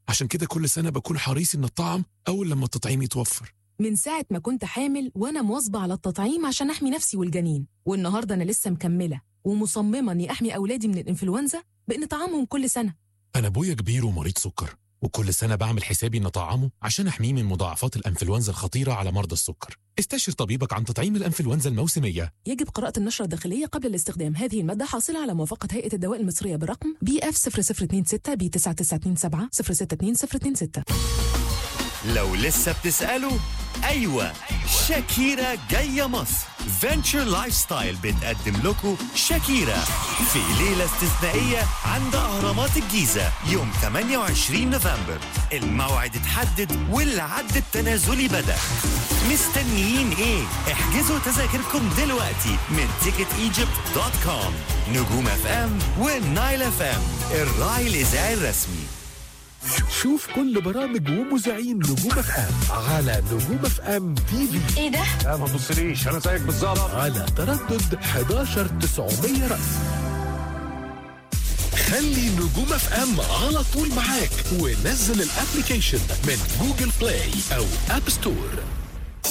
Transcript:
عشان كده كل سنة بكون حريص إن الطعم أول لما التطعيم يتوفر من ساعة ما كنت حامل وأنا مواظبة على التطعيم عشان أحمي نفسي والجنين والنهاردة أنا لسه مكملة ومصممة إني أحمي أولادي من الإنفلونزا بإن طعامهم كل سنة أنا أبويا كبير ومريض سكر وكل سنة بعمل حسابي إن أطعمه عشان أحميه من مضاعفات الأنفلونزا الخطيرة على مرضى السكر استشر طبيبك عن تطعيم الأنفلونزا الموسمية يجب قراءة النشرة الداخلية قبل الاستخدام هذه المادة حاصلة على موافقة هيئة الدواء المصرية برقم بي اف 0026 بي 9927 062 لو لسه بتسألوا أيوة شاكيرا جاية مصر فينتشر لايف ستايل بتقدم لكم شاكيرا في ليلة استثنائية عند أهرامات الجيزة يوم 28 نوفمبر الموعد اتحدد والعد التنازلي بدأ مستنيين ايه؟ احجزوا تذاكركم دلوقتي من ticketegypt دوت كوم نجوم اف ام ونايل اف ام الراعي الإذاعي الرسمي شوف كل برامج ومذيعين نجوم اف ام على نجوم اف ام تي في ايه ده؟ لا ما تبصليش انا زيك بالظبط على تردد 11900 رأس خلي نجوم اف ام على طول معاك ونزل الابليكيشن من جوجل بلاي او اب ستور